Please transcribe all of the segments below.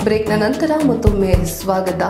ಬ್ರೇಕ್ನ ನಂತರ ಮತ್ತೊಮ್ಮೆ ಸ್ವಾಗತ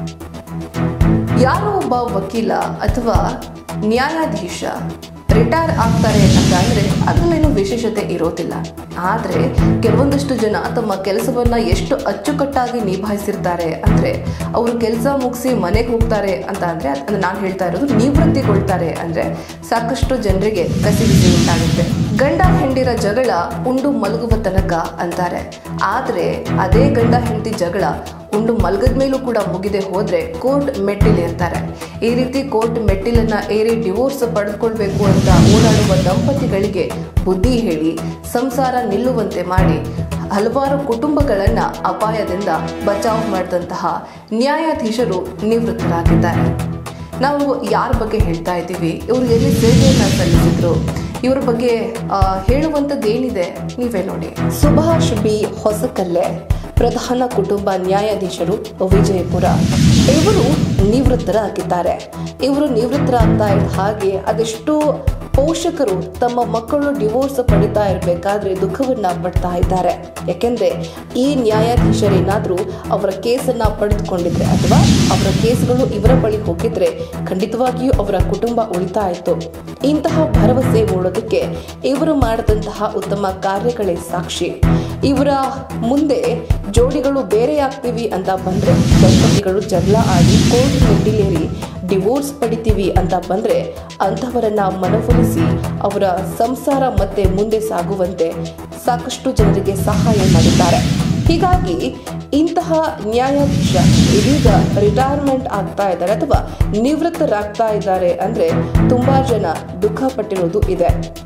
ಯಾರೋ ಒಬ್ಬ ವಕೀಲ ಅಥವಾ ನ್ಯಾಯಾಧೀಶ ರಿಟೈರ್ ಆಗ್ತಾರೆ ಅಂತ ಅಂದ್ರೆ ಅದರಲ್ಲೇನು ವಿಶೇಷತೆ ಇರೋದಿಲ್ಲ ಆದರೆ ಕೆಲವೊಂದಷ್ಟು ಜನ ತಮ್ಮ ಕೆಲಸವನ್ನ ಎಷ್ಟು ಅಚ್ಚುಕಟ್ಟಾಗಿ ನಿಭಾಯಿಸಿರ್ತಾರೆ ಅಂದ್ರೆ ಅವರು ಕೆಲಸ ಮುಗಿಸಿ ಮನೆಗೆ ಹೋಗ್ತಾರೆ ಅಂತ ಅಂದ್ರೆ ಅದು ನಾನು ಹೇಳ್ತಾ ಇರೋದು ನಿವೃತ್ತಿಗೊಳ್ತಾರೆ ಅಂದ್ರೆ ಸಾಕಷ್ಟು ಜನರಿಗೆ ಕಸಿವಿಸಿ ಉಂಟಾಗುತ್ತೆ ಗಂಡ ಹೆಂಡಿರ ಜಗಳ ಉಂಡು ಮಲಗುವ ತನಕ ಅಂತಾರೆ ಆದರೆ ಅದೇ ಗಂಡ ಹೆಂಡತಿ ಜಗಳ ಉಂಡು ಮಲಗದ ಮೇಲೂ ಕೂಡ ಮುಗಿದೆ ಹೋದ್ರೆ ಕೋರ್ಟ್ ಮೆಟ್ಟಿಲಿ ಅಂತಾರೆ ಈ ರೀತಿ ಕೋರ್ಟ್ ಮೆಟ್ಟಿಲನ್ನ ಏರಿ ಡಿವೋರ್ಸ್ ಪಡೆದುಕೊಳ್ಬೇಕು ಅಂತ ಓಡಾಡುವ ದಂಪತಿಗಳಿಗೆ ಬುದ್ಧಿ ಹೇಳಿ ಸಂಸಾರ ನಿಲ್ಲುವಂತೆ ಮಾಡಿ ಹಲವಾರು ಕುಟುಂಬಗಳನ್ನ ಅಪಾಯದಿಂದ ಬಚಾವ್ ಮಾಡಿದಂತಹ ನ್ಯಾಯಾಧೀಶರು ನಿವೃತ್ತರಾಗಿದ್ದಾರೆ ನಾವು ಯಾರ ಬಗ್ಗೆ ಹೇಳ್ತಾ ಇದ್ದೀವಿ ಇವರು ಎಲ್ಲಿ ಸೇವೆಯನ್ನ ಸಲ್ಲಿಸಿದ್ರು ಇವ್ರ ಬಗ್ಗೆ ಆ, ಹೇಳುವಂಥದ್ದು ಏನಿದೆ ನೀವೇ ನೋಡಿ ಸುಭಾಷ್ ಬಿ ಹೊಸಕಲ್ಲೆ ಪ್ರಧಾನ ಕುಟುಂಬ ನ್ಯಾಯಾಧೀಶರು ವಿಜಯಪುರ ಇವರು ನಿವೃತ್ತರಾಗಿದ್ದಾರೆ ಇವರು ನಿವೃತ್ತರಾಗ್ತಾ ಇದ್ದ ಹಾಗೆ ಅದೆಷ್ಟೋ ಪೋಷಕರು ತಮ್ಮ ಮಕ್ಕಳು ಡಿವೋರ್ಸ್ ಪಡಿತಾ ಇರಬೇಕಾದ್ರೆ ದುಃಖವನ್ನ ಪಡ್ತಾ ಇದ್ದಾರೆ ಯಾಕೆಂದ್ರೆ ಈ ನ್ಯಾಯಾಧೀಶರೇನಾದ್ರೂ ಅವರ ಕೇಸನ್ನ ಪಡೆದುಕೊಂಡಿದ್ರೆ ಅಥವಾ ಅವರ ಕೇಸ್ಗಳು ಇವರ ಬಳಿ ಹೋಗಿದ್ರೆ ಖಂಡಿತವಾಗಿಯೂ ಅವರ ಕುಟುಂಬ ಉಳಿತಾ ಇತ್ತು ಇಂತಹ ಭರವಸೆ ಮೂಡೋದಕ್ಕೆ ಇವರು ಮಾಡಿದಂತಹ ಉತ್ತಮ ಕಾರ್ಯಗಳೇ ಸಾಕ್ಷಿ ಇವರ ಮುಂದೆ ಜೋಡಿಗಳು ಬೇರೆಯಾಗ್ತೀವಿ ಅಂತ ಬಂದ್ರೆ ದಂಪತಿಗಳು ಜಗಳ ಆಡಿ ಕೋರ್ಟ್ ಮೆಟ್ಟಿಲೇರಿ ಡಿವೋರ್ಸ್ ಪಡಿತೀವಿ ಅಂತ ಬಂದ್ರೆ ಅಂಥವರನ್ನ ಮನವೊಲಿಸಿ ಅವರ ಸಂಸಾರ ಮತ್ತೆ ಮುಂದೆ ಸಾಗುವಂತೆ ಸಾಕಷ್ಟು ಜನರಿಗೆ ಸಹಾಯ ಮಾಡಿದ್ದಾರೆ ಹೀಗಾಗಿ ಇಂತಹ ನ್ಯಾಯಾಧೀಶ ಇದೀಗ ರಿಟೈರ್ಮೆಂಟ್ ಆಗ್ತಾ ಇದ್ದಾರೆ ಅಥವಾ ನಿವೃತ್ತರಾಗ್ತಾ ಇದ್ದಾರೆ ಅಂದ್ರೆ ತುಂಬಾ ಜನ ದುಃಖ ಪಟ್ಟಿರೋದು ಇದೆ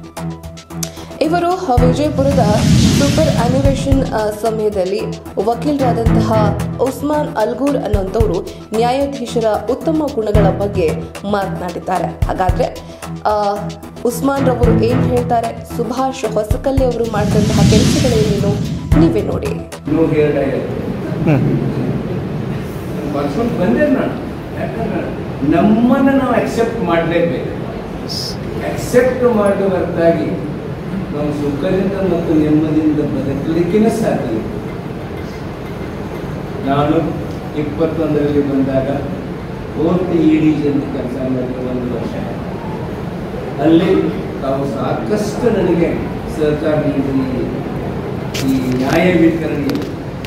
ಇವರು ವಿಜಯಪುರದ ಸೂಪರ್ ಅನಿವೇಶನ್ ಆ, ಸಮಯದಲ್ಲಿ ವಕೀಲರಾದಂತಹ ಉಸ್ಮಾನ್ ಅಲ್ಗೂರ್ ಅನ್ನುವಂಥವರು ನ್ಯಾಯಾಧೀಶರ ಉತ್ತಮ ಗುಣಗಳ ಬಗ್ಗೆ ಮಾತನಾಡಿದ್ದಾರೆ ಹಾಗಾದ್ರೆ ಆ, ಉಸ್ಮಾನ್ ರವರು ಏನ್ ಹೇಳ್ತಾರೆ ಸುಭಾಷ್ ಹೊಸಕಲ್ಲೆ ಅವರು ಮಾಡಿದಂತಹ ಕೆಲಸಗಳೇನೇನು ನೀವೇ ನೋಡಿ ನೋ ಹೇರ್ಡ್ ಬರ್ಸ್ಕೊಂಡು ಬಂದೆ ನಾನು ಯಾಕಂದ್ರೆ ನಮ್ಮನ್ನು ನಾವು ಅಕ್ಸೆಪ್ಟ್ ಮಾಡಲೇಬೇಕು ಅಕ್ಸೆಪ್ಟ್ ಮಾಡುವ ಹೊರತಾಗಿ ನಾವು ಸುಖದಿಂದ ಮತ್ತು ನೆಮ್ಮದಿಯಿಂದ ಬದುಕಲಿಕ್ಕೆ ಸಾಧ್ಯ ಇಲ್ಲ. ನಾನು ಇಪ್ಪತ್ತೊಂದರಲ್ಲಿ ಬಂದಾಗ ಕೋರ್ಟ್ ಇಡಿ ಅಂತ ಕೆಲಸ ಮಾಡಿದ ಒಂದು ವರ್ಷ ಅಲ್ಲಿ ತಾವು ಸಾಕಷ್ಟು ನನಗೆ ಸಹಕಾರ ನೀಡಿ ಈ ನ್ಯಾಯ ವಿತರಣೆ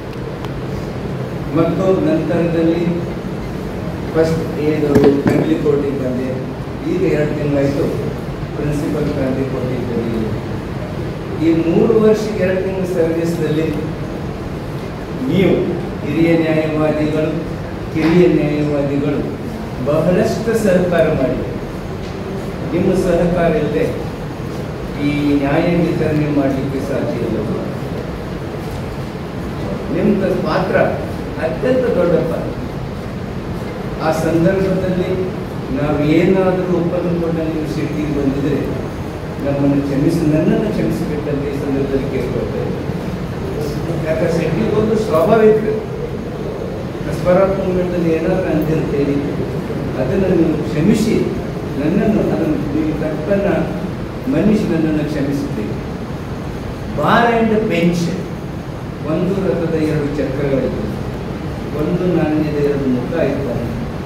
ಮತ್ತು ನಂತರದಲ್ಲಿ ಫಸ್ಟ್ ಏನು ಫ್ಯಾಮಿಲಿ ಕೋರ್ಟಿಗೆ ಬಂದೆ ಈಗ ಎರಡು ತಿಂಗಳಾಯಿತು ಪ್ರಿನ್ಸಿಪಲ್ ಫ್ಯಾಮಿಲಿ ಕೋರ್ಟಿಗೆ ಬಂದಿದ್ದೀನಿ ಈ ಮೂರು ವರ್ಷ ಎರಡು ತಿಂಗಳ ಸರ್ವಿಸ್ನಲ್ಲಿ ನೀವು ಹಿರಿಯ ನ್ಯಾಯವಾದಿಗಳು ಕಿರಿಯ ನ್ಯಾಯವಾದಿಗಳು ಬಹಳಷ್ಟು ಸಹಕಾರ ಮಾಡಿ ನಿಮ್ಮ ಸಹಕಾರ ಇಲ್ಲದೆ ಈ ನ್ಯಾಯ ವಿತರಣೆ ಮಾಡಲಿಕ್ಕೆ ಸಾಧ್ಯ ಇಲ್ಲ ನಿಮ್ಮ ಪಾತ್ರ ಅತ್ಯಂತ ದೊಡ್ಡ ಪಾತ್ರ ಆ ಸಂದರ್ಭದಲ್ಲಿ ನಾವು ಏನಾದರೂ ಒಪ್ಪಂದಕೊಂಡು ನೀವು ಸಿಟ್ಟಿಗೆ ಬಂದಿದ್ರೆ ನಮ್ಮನ್ನು ಕ್ಷಮಿಸಿ ನನ್ನನ್ನು ಕ್ಷಮಿಸಬೇಕಂತ ಈ ಸಂದರ್ಭದಲ್ಲಿ ಕೇಳ್ಕೊಳ್ತೇವೆ ಯಾಕಂದ್ರೆ ಸಿಟ್ಟಿಗೆ ಒಂದು ಸ್ವಾಭಾವಿಕ ಸ್ಪರಾತ್ಮಕದಲ್ಲಿ ಏನಾದರೂ ಅಂತಿರ್ತೇನೆ ಅದನ್ನು ನೀವು ಕ್ಷಮಿಸಿ ನನ್ನನ್ನು ಅದನ್ನು ನೀವು ತಪ್ಪನ್ನು ಮನ್ನಿಸಿ ನನ್ನನ್ನು ಕ್ಷಮಿಸುತ್ತೇವೆ ಬಾರ್ ಆ್ಯಂಡ್ ಬೆಂಚ್ ಒಂದು ರಥದ ಎರಡು ಚಕ್ರಗಳಿವೆ ಒಂದು ನಾಣ್ಯದ ಎರಡು ಮುಖ ಇದ್ದಾನೆ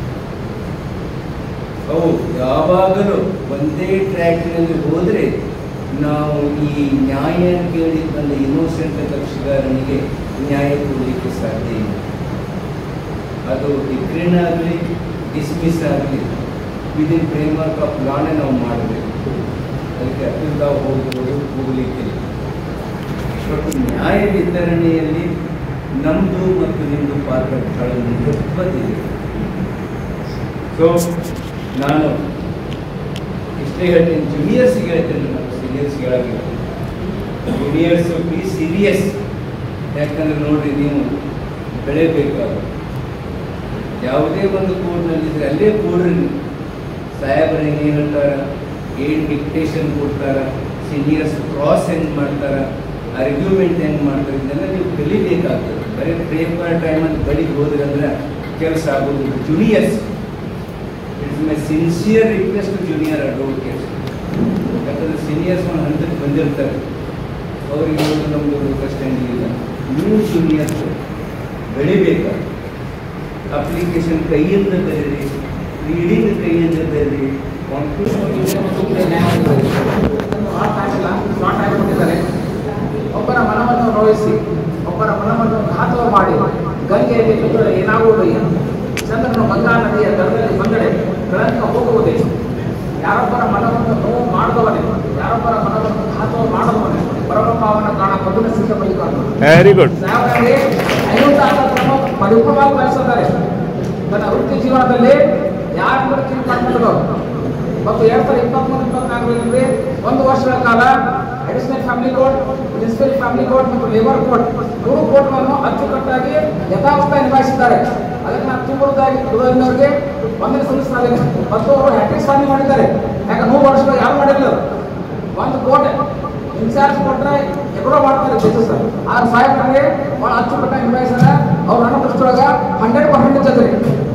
ಅವು ಯಾವಾಗಲೂ ಒಂದೇ ಟ್ರ್ಯಾಕ್ನಲ್ಲಿ ಹೋದರೆ ನಾವು ಈ ನ್ಯಾಯ ಕೇಳಿ ಬಂದ ಇನ್ನೋಸೆಂಟ್ ಕಕ್ಷಿಗಾರನಿಗೆ ನ್ಯಾಯ ಕೊಡಲಿಕ್ಕೆ ಸಾಧ್ಯ ಇಲ್ಲ ಅದು ಡಿಗ್ರಿನ ಆಗಲಿ ಡಿಸ್ಮಿಸ್ ಆಗಲಿ ವಿದಿನ್ ಫ್ರೇಮ್ವರ್ಕ್ ಆಫ್ ಲಾನೇ ನಾವು ಮಾಡಬೇಕು ಅದಕ್ಕೆ ಅಪ್ಪಿಲ್ ತಾವು ಹೋಗ್ಬೋದು ಹೋಗಲಿಕ್ಕಿಲ್ಲ ಬಟ್ ನ್ಯಾಯ ವಿತರಣೆಯಲ್ಲಿ ನಮ್ಮದು ಮತ್ತು ನಿಮ್ಮದು ಪಾತ್ರ ಬಹಳ ಮಹತ್ವದಿದೆ ಸೊ ನಾನು ಇಷ್ಟೇ ಹೇಳ್ತೀನಿ ಜೂನಿಯರ್ಸ್ಗೆ ಹೇಳ್ತೀನಿ ನಾನು ಸೀನಿಯರ್ಸ್ಗೆ ಹೇಳೋದಿಲ್ಲ ಜೂನಿಯರ್ಸು ಬಿ ಸೀರಿಯಸ್ ಯಾಕಂದ್ರೆ ನೋಡ್ರಿ ನೀವು ಬೆಳೆಯಬೇಕಾದ್ರೆ ಯಾವುದೇ ಒಂದು ಕೋಡ್ನಲ್ಲಿದ್ರೆ ಅಲ್ಲೇ ಕೂಡ್ರಿ ನೀವು ಸಾಹೇಬ್ರು ಹೆಂಗೆ ಹೇಳ್ತಾರ ಏನು ಡಿಕ್ಟೇಷನ್ ಕೊಡ್ತಾರ ಸೀನಿಯರ್ಸ್ ಕ್ರಾಸ್ ಹೆಂಗೆ ಮಾಡ್ತಾರ ಆರ್ಗ್ಯುಮೆಂಟ್ ಹೆಂಗೆ ಮಾಡ್ತಾರೆ ಇದೆಲ್ಲ ನೀವು ಕಲಿಬೇಕಾಗ್ತದೆ ಬರೀ ಪೇಪರ್ ಟೈಮಲ್ಲಿ ಬಳಿಗೆ ಹೋದ್ರೆ ಅಂದ್ರೆ ಕೆಲಸ ಆಗೋದಿಲ್ಲ juniors it's my sincere request junior advocates ಯಾಕಂದ್ರೆ ಸೀನಿಯರ್ಸ್ ಒಂದು ಹಂತಕ್ಕೆ ಬಂದಿರ್ತಾರೆ ಅವ್ರಿಗೆ ಒಂದು ನಮ್ಮದು ಅಂಡರ್ಸ್ಟ್ಯಾಂಡಿಂಗ್ ಇಲ್ಲ ನೀವು ಜೂನಿಯರ್ಸ್ ಬೆಳಿಬೇಕು ಅಪ್ಲಿಕೇಶನ್ ಕೈಯಿಂದ ಬರೀರಿ ರೀಡಿಂಗ್ ಕೈಯಿಂದ ಬರೀರಿ ಕೊಟ್ಟಿದ್ದಾರೆ ಒಬ್ಬರ ಮನವನ್ನು ನೋಯಿಸಿ ಒಬ್ಬರ ಮನವನ್ನು ಘಾತವ ಮಾಡಿ ಗಂಗೆಯಲ್ಲಿ ಬಿದ್ದರೆ ಏನಾಗುವುದು ಏನು ಚಂದ್ರನು ಗಂಗಾ ನದಿಯ ದರದಲ್ಲಿ ಬಂದರೆ ಕಳಂಕ ಹೋಗುವುದೇ ಯಾರೊಬ್ಬರ ಮನವನ್ನು ನೋವು ಮಾಡದವನೇ ಯಾರೊಬ್ಬರ ಮನವನ್ನು ಘಾತವ ಮಾಡದವನೇ ಪರಮಪಾವನ ಕಾಣ ಮಧುನ ಸಿದ್ಧ ಬಲಿಕಾರನು ವೆರಿ ಗುಡ್ ಸಾಹೇಬರಿಗೆ ಐವತ್ತು ಆಸಕ್ತರನ್ನು ಪರಿಪೂರ್ಣವಾಗಿ ಬೆಳೆಸಿದ್ದಾರೆ ತನ್ನ ವೃತ್ತಿ ಜೀವನದಲ್ಲಿ ಯಾರ ಕೂಡ ಚಿಂತೆ ಮಾಡ್ಕೊಂಡು ಮತ್ತು ಎರಡ್ ಸಾವಿರದ ಇಪ್ಪತ್ಮೂರು ಇಪ್ಪತ್ನಾಲ್ಕರಲ್ಲಿ ಒಂದು ವರ್ಷಗಳ ಕಾಲ additional family court municipal family court ಮತ್ತು ಲೇಬರ್ ಕೋರ್ಟ್ ಮೂರು ಕೋರ್ಟ್ಗಳನ್ನು ಅಚ್ಚುಕಟ್ಟಾಗಿ ಯಥಾವತ್ತ ನಿಭಾಯಿಸಿದ್ದಾರೆ ಅದಕ್ಕೆ ನಾನು ತುಂಬುವುದಾಗಿ ಹೃದಯದವರಿಗೆ ಒಂದನೇ ಸಲ್ಲಿಸ್ತಾರೆ ಮತ್ತು ಅವರು ಹ್ಯಾಟ್ರಿಕ್ ಸಾಧನೆ ಮಾಡಿದ್ದಾರೆ ಯಾಕೆ ನೂರು ವರ್ಷಗಳು ಯಾರು ಮಾಡಿರಲಿಲ್ಲ ಒಂದು ಕೋಟೆ ಇನ್ಚಾರ್ಜ್ ಕೊಟ್ರೆ ಎಗರೋ ಮಾಡ್ತಾರೆ ಜಡ್ಜಸ್ ಆ ಸಾಹೇಬರಿಗೆ ಭಾಳ ಅಚ್ಚುಕಟ್ಟಾಗಿ ನಿಭಾಯಿಸ್ಯಾರ ಅವ್ರು ನನ್ನ ದೃಷ್ಟಿಯೊಳಗ ಹಂಡ್ರೆಡ್ ಪರ್ಸೆಂಟ್ ಜದ್ರಿ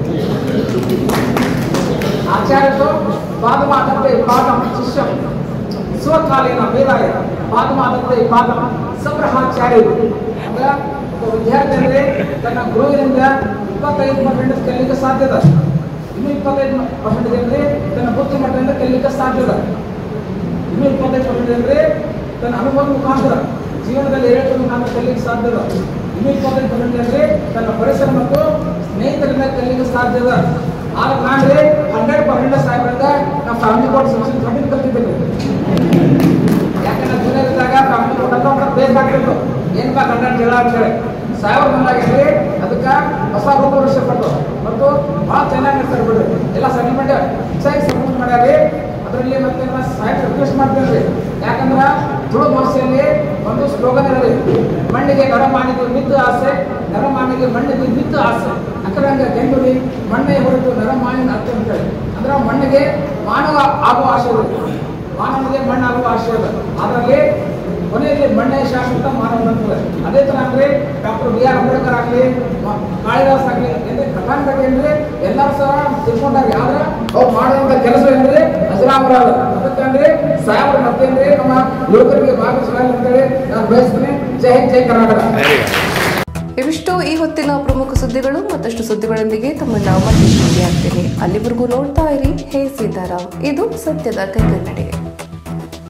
ಆಚಾರ್ಯರು ಪಾದಮಾದಂತೆ ಪಾದಂ ಶಿಷ್ಯಂ ಸ್ವಕಾಲೀನ ವೇದಾಯ ಪಾದಮಾದಂತೆ ಪಾದಂ ಸಂಗ್ರಹಾಚಾರ್ಯರು ಅಂದ್ರೆ ಒಬ್ಬ ವಿದ್ಯಾರ್ಥಿ ಅಂದ್ರೆ ತನ್ನ ಗುರುವಿನಿಂದ ಇಪ್ಪತ್ತೈದು ಪರ್ಸೆಂಟ್ ಕಲಿಲಿಕ್ಕೆ ಸಾಧ್ಯದ ಇನ್ನು ಇಪ್ಪತ್ತೈದು ಪರ್ಸೆಂಟ್ ಅಂದ್ರೆ ತನ್ನ ಬುದ್ಧಿಮಟ್ಟದಿಂದ ಕಲಿಲಿಕ್ಕೆ ಸಾಧ್ಯದ ಇನ್ನು ಇಪ್ಪತ್ತೈದು ಪರ್ಸೆಂಟ್ ಅಂದ್ರೆ ತನ್ನ ಅನುಭವ ಮುಖಾಂತರ ಜೀವನದಲ್ಲಿ ಏಳು ನಾನು ಕಲಿಯಲಿಕ್ಕೆ ಸಾಧ್ಯದ ಇನ್ನು ಇಪ್ಪತ್ತೈದು ಪರ್ಸೆಂಟ್ ಅಂದ್ರೆ ತನ್ನ ಪರಿಸರ ಮತ್ತು ಸ್ನೇಹಿತರಿಂದ ಕಲಿಯಲಿಕ್ಕೆ ಸಾಧ್ಯದ ಆಗ ನಾನ್ರಿ ಹಂಡ್ರೆಡ್ ಪರ್ಸೆಂಟ್ ಸಾಹೇಬ್ರಿಂದ ನಾವು ಫ್ಯಾಮಿಲಿ ಕೋರ್ಟ್ ಸೆಕ್ಷನ್ ಥರ್ಟಿನ್ ಕಲ್ತಿದ್ದೇವೆ ಯಾಕಂದ್ರೆ ಜೂನಿಯರ್ ಇದ್ದಾಗ ಫ್ಯಾಮಿಲಿ ಕೋರ್ಟ್ ಅಂತ ಒಂದು ಬೇಸ್ ಆಗ್ತಿತ್ತು ಏನಪ್ಪ ಗಂಡ ಜಗಳ ಅಂತೇಳಿ ಸಾಹೇಬ್ರ ಬಂದಾಗಿರ್ಲಿ ಅದಕ್ಕೆ ಹೊಸ ರೂಪವೃಕ್ಷ ಪಟ್ಟು ಮತ್ತು ಭಾಳ ಚೆನ್ನಾಗಿ ನಡೆಸ್ತಾರೆ ಬಿಡ್ರಿ ಎಲ್ಲ ಸೆಟಲ್ಮೆಂಟ್ ಹೆಚ್ಚಾಗಿ ಸೆಟಲ್ಮೆಂಟ್ ಮಾಡ್ಯಾರಿ ಅದರಲ್ಲಿ ಮತ್ತೆ ನಾ ಸಾಹೇಬ್ ರಿಕ್ವೆಸ್ಟ್ ಮಾಡ್ತೇನೆ ಯಾಕಂದ್ರೆ ತುಳು ಭಾಷೆಯಲ್ಲಿ ಒಂದು ಸ್ಲೋಗನ್ ಇರಲಿ ಮಣ್ಣಿಗೆ ನರಮಾನಿಗೆ ಮಿದ್ದು ಆಸೆ ನರಮಾನಿಗೆ ಮಣ್ಣಿಗೆ ಮಿದ್ದು ಆಸೆ ಅಕರಂಗ ಗೆಂಡುಲಿ ಮಣ್ಣೆ ಹೊರತು ನರಮಾನಿನ ಅರ್ಥ ಅಂತೇಳಿ ಅಂದ್ರೆ ಮಣ್ಣಿಗೆ ಮಾನವ ಆಗುವ ಆಸೆ ಇದೆ ಮಾನವನಿಗೆ ಮಣ್ಣಾಗುವ ಆಸೆ ಇದೆ ಅದರಲ್ಲಿ ಕೊನೆಯಲ್ಲಿ ಮಣ್ಣೆ ಶಾಶ್ವತ ಮಾನವ ಅಂತದೆ ಅದೇ ತರ ಅಂದ್ರೆ ಡಾಕ್ಟರ್ ಬಿ ಆರ್ ಅಂಬೇಡ್ಕರ್ ಆಗಲಿ ಕಾಳಿದಾಸ್ ಆಗಲಿ ಅಂದ್ರೆ ಕಥಾಂಕತೆ ಅಂದ್ರೆ ಎಲ್ಲರೂ ಸಹ ತಿಳ್ಕೊಂಡಾಗ ಆದ್ರೆ ಅವ್ರು ಮಾಡುವಂತ ಕೆಲಸ ಅಂದ್ರೆ ಅಜರಾಮರ ಅದಕ್ಕೆ ಅಂದ್ರೆ ಸಾಹೇಬ್ರ ಮತ್ತೆ ಅಂದ್ರೆ ನಮ್ಮ ಯುವಕರಿಗೆ ಭಾಗವಹಿಸಬೇಕು ಅಂತೇಳಿ ನಾನು ಬಯಸ್ತೀನಿ ಜೈ ಹಿಂದ್ ಜೈ ಕರ್ನಾಟಕ ಇವಿಷ್ಟು ಈ ಹೊತ್ತಿನ ಪ್ರಮುಖ ಸುದ್ದಿಗಳು ಮತ್ತಷ್ಟು ಸುದ್ದಿಗಳೊಂದಿಗೆ ತಮ್ಮನ್ನ ಮತ್ತೆ ಭೇಟಿಯಾಗ್ತೀನಿ ಅಲ್ಲಿವರೆಗೂ ನೋಡ್ತಾ ಇರಿ ಹೇ ಸೀತಾರಾಮ್ ಇದು ಸತ್ಯದ ಕೈಗನ್ನಡಿ